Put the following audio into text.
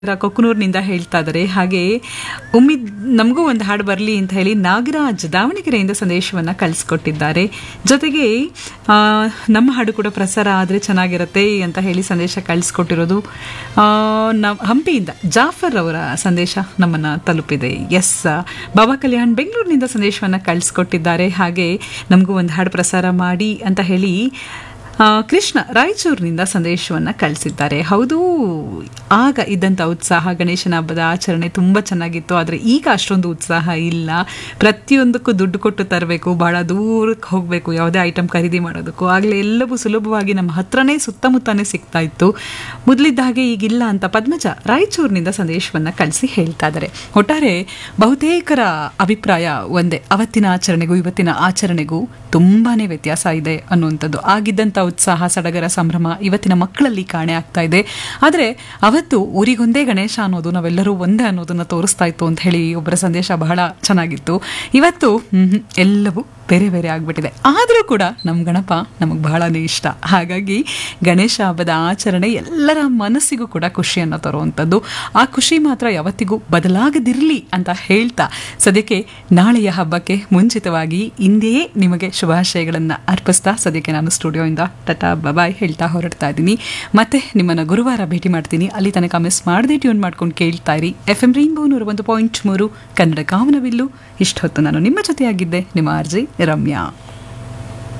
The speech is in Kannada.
ಕೊಕ್ಕನೂರಿನಿಂದ ಹೇಳ್ತಾ ಇದ್ದಾರೆ ಹಾಗೆ ಉಮ್ಮಿದ್ ನಮಗೂ ಒಂದು ಹಾಡು ಬರಲಿ ಅಂತ ಹೇಳಿ ನಾಗರಾಜ್ ದಾವಣಗೆರೆಯಿಂದ ಸಂದೇಶವನ್ನು ಕಳಿಸ್ಕೊಟ್ಟಿದ್ದಾರೆ ಜೊತೆಗೆ ಆ, ನಮ್ಮ ಹಾಡು ಕೂಡ ಪ್ರಸಾರ ಆದರೆ ಚೆನ್ನಾಗಿರುತ್ತೆ ಅಂತ ಹೇಳಿ ಸಂದೇಶ ಕಳಿಸ್ಕೊಟ್ಟಿರೋದು ಆ, ನಮ್ ಹಂಪಿಯಿಂದ ಜಾಫರ್ ಅವರ ಸಂದೇಶ ನಮ್ಮನ್ನು ತಲುಪಿದೆ ಎಸ್ ಬಾಬಾ ಕಲ್ಯಾಣ್ ಬೆಂಗಳೂರಿನಿಂದ ಸಂದೇಶವನ್ನು ಕಳಿಸ್ಕೊಟ್ಟಿದ್ದಾರೆ ಹಾಗೆ ನಮಗೂ ಒಂದು ಹಾಡು ಪ್ರಸಾರ ಮಾಡಿ ಅಂತ ಹೇಳಿ ಆ, ಕೃಷ್ಣ ರಾಯಚೂರಿನಿಂದ ಸಂದೇಶವನ್ನು ಕಳಿಸಿದ್ದಾರೆ ಹೌದು ಆಗ ಇದ್ದಂಥ ಉತ್ಸಾಹ ಗಣೇಶನ ಹಬ್ಬದ ಆಚರಣೆ ತುಂಬ ಚೆನ್ನಾಗಿತ್ತು ಆದರೆ ಈಗ ಅಷ್ಟೊಂದು ಉತ್ಸಾಹ ಇಲ್ಲ ಪ್ರತಿಯೊಂದಕ್ಕೂ ದುಡ್ಡು ಕೊಟ್ಟು ತರಬೇಕು ಭಾಳ ದೂರಕ್ಕೆ ಹೋಗಬೇಕು ಯಾವುದೇ ಐಟಮ್ ಖರೀದಿ ಮಾಡೋದಕ್ಕೂ ಆಗಲೇ ಎಲ್ಲವೂ ಸುಲಭವಾಗಿ ನಮ್ಮ ಹತ್ರನೇ ಸುತ್ತಮುತ್ತನೇ ಸಿಗ್ತಾ ಇತ್ತು ಮೊದಲಿದ್ದ ಹಾಗೆ ಈಗಿಲ್ಲ ಅಂತ ಪದ್ಮಜ ರಾಯಚೂರಿನಿಂದ ಸಂದೇಶವನ್ನು ಕಳಿಸಿ ಹೇಳ್ತಾ ಇದ್ದಾರೆ ಒಟ್ಟಾರೆ ಬಹುತೇಕರ ಅಭಿಪ್ರಾಯ ಒಂದೇ ಅವತ್ತಿನ ಆಚರಣೆಗೂ ಇವತ್ತಿನ ಆಚರಣೆಗೂ ತುಂಬಾನೇ ವ್ಯತ್ಯಾಸ ಇದೆ ಅನ್ನುವಂಥದ್ದು ಆಗಿದ್ದಂಥ ಉತ್ಸಾಹ ಸಡಗರ ಸಂಭ್ರಮ ಇವತ್ತಿನ ಮಕ್ಕಳಲ್ಲಿ ಕಾಣೆ ಆಗ್ತಾ ಇದೆ ಆದರೆ ಅವತ್ತು ಊರಿಗೊಂದೇ ಗಣೇಶ ಅನ್ನೋದು ನಾವೆಲ್ಲರೂ ಒಂದೇ ಅನ್ನೋದನ್ನ ತೋರಿಸ್ತಾ ಇತ್ತು ಅಂತ ಹೇಳಿ ಒಬ್ಬರ ಸಂದೇಶ ಬಹಳ ಚೆನ್ನಾಗಿತ್ತು ಇವತ್ತು ಹ್ಮ್, ಎಲ್ಲವೂ ಬೇರೆ ಬೇರೆ ಆಗ್ಬಿಟ್ಟಿದೆ ಆದರೂ ಕೂಡ ನಮ್ಮ ಗಣಪ ನಮಗೆ ಬಹಳನೇ ಇಷ್ಟ ಹಾಗಾಗಿ ಗಣೇಶ ಹಬ್ಬದ ಆಚರಣೆ ಎಲ್ಲರ ಮನಸ್ಸಿಗೂ ಕೂಡ ಖುಷಿಯನ್ನು ತರುವಂಥದ್ದು ಆ ಖುಷಿ ಮಾತ್ರ ಯಾವತ್ತಿಗೂ ಬದಲಾಗದಿರಲಿ ಅಂತ ಹೇಳ್ತಾ ಸದ್ಯಕ್ಕೆ ನಾಳೆಯ ಹಬ್ಬಕ್ಕೆ ಮುಂಚಿತವಾಗಿ ಇಂದೆಯೇ ನಿಮಗೆ ಶುಭಾಶಯಗಳನ್ನು ಅರ್ಪಿಸ್ತಾ ಸದ್ಯಕ್ಕೆ ನಾನು ಸ್ಟುಡಿಯೋಯಿಂದ ಟಟಾ ಬಬಾಯ್ ಹೇಳ್ತಾ ಹೊರಡ್ತಾ ಇದ್ದೀನಿ ಮತ್ತೆ ನಿಮ್ಮನ್ನು ಗುರುವಾರ ಭೇಟಿ ಮಾಡ್ತೀನಿ ಅಲ್ಲಿ ತನಕ ಮಿಸ್ ಮಾಡದೆ ಟ್ಯೂನ್ ಮಾಡ್ಕೊಂಡು ಕೇಳ್ತಾ ಇರಿ ಎಫ್ ಎಂ ರೈನ್ಬೋ ನೂರ ಒಂದು ಪಾಯಿಂಟ್ ಮೂರು ಕನ್ನಡ ಕಾಮನವಿಲ್ಲು ಇಷ್ಟೊತ್ತು ನಾನು ನಿಮ್ಮ ಜೊತೆಯಾಗಿದ್ದೆ ನಿಮ್ಮ ಆರ್ಜಿ ರಮ್ಯಾ